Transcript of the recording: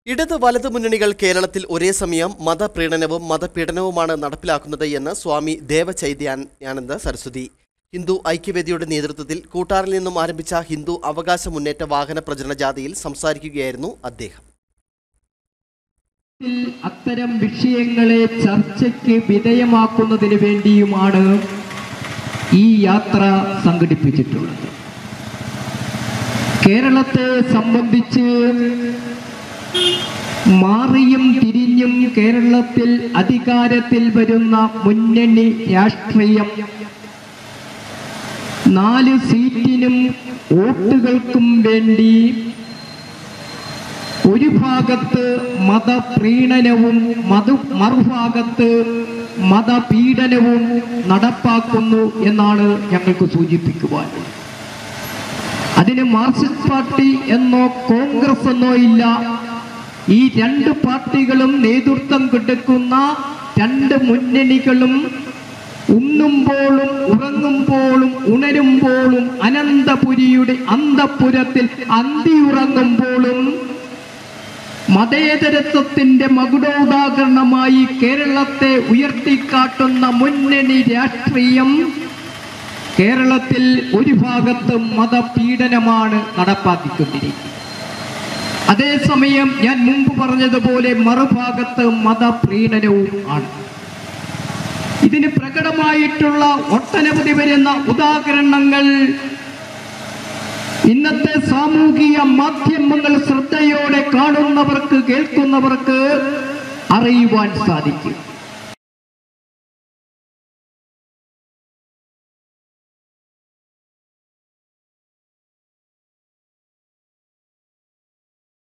ഇടത് വലത് മുന്നണികൾ കേരളത്തിൽ ഒരേ സമയം മതപ്രീണനവും മതപീഡനവുമാണ് നടപ്പിലാക്കുന്നത് എന്ന് സ്വാമി ദേവചൈത്യാനന്ദ സരസ്വതി ഹിന്ദു ഐക്യവേദിയുടെ നേതൃത്വത്തിൽ കൂട്ടാറിൽ നിന്നും ആരംഭിച്ച ഹിന്ദു അവകാശ മുന്നേറ്റ വാഹന പ്രചരണ ജാഥയിൽ സംസാരിക്കുകയായിരുന്നു അദ്ദേഹം ത്തിൽ അത്തരം വിഷയങ്ങളെ ചർച്ചയ്ക്ക് വിധേയമാക്കുന്നതിന് വേണ്ടിയുമാണ് ഈ യാത്ര സംഘടിപ്പിച്ചിട്ടുള്ളത് കേരളത്തെ സംബന്ധിച്ച് മാറിയും തിരിഞ്ഞും കേരളത്തിൽ അധികാരത്തിൽ വരുന്ന മുന്നണി രാഷ്ട്രീയം നാല് സീറ്റിനും വോട്ടുകൾക്കും വേണ്ടി ഒരു ഭാഗത്ത് മതപ്രീണനവും മത മറുഭാഗത്ത് മതപീഡനവും നടപ്പാക്കുന്നു എന്നാണ് ഞങ്ങൾക്ക് സൂചിപ്പിക്കുവാൻ അതിന് മാർക്സിസ്റ്റ് പാർട്ടി എന്നോ കോൺഗ്രസ് എന്നോ ഇല്ല ഈ രണ്ട് പാർട്ടികളും നേതൃത്വം കൊടുക്കുന്ന രണ്ട് മുന്നണികളും ഉണ്ണുമ്പോഴും ഉറങ്ങുമ്പോഴും ഉണരുമ്പോഴും അനന്തപുരിയുടെ അന്തപുരത്തിൽ അന്തിയുറങ്ങുമ്പോഴും മതേതരത്വത്തിന്റെ മകുടോദാഹരണമായി കേരളത്തെ ഉയർത്തിക്കാട്ടുന്ന മുന്നണി രാഷ്ട്രീയം കേരളത്തിൽ ഒരു ഭാഗത്ത് മതപീഡനമാണ് നടപ്പാക്കിക്കൊണ്ടിരിക്കുന്നത് അതേസമയം ഞാൻ മുമ്പ് പറഞ്ഞതുപോലെ മറുഭാഗത്ത് മതപ്രീണനവും ആണ് ഇതിന് പ്രകടമായിട്ടുള്ള ഒട്ടനവധി വരുന്ന ഉദാഹരണങ്ങൾ ഇന്നത്തെ സാമൂഹിക മാധ്യമങ്ങൾ ശ്രദ്ധയോടെ കാണുന്നവർക്ക് കേൾക്കുന്നവർക്ക് അറിയുവാൻ സാധിക്കും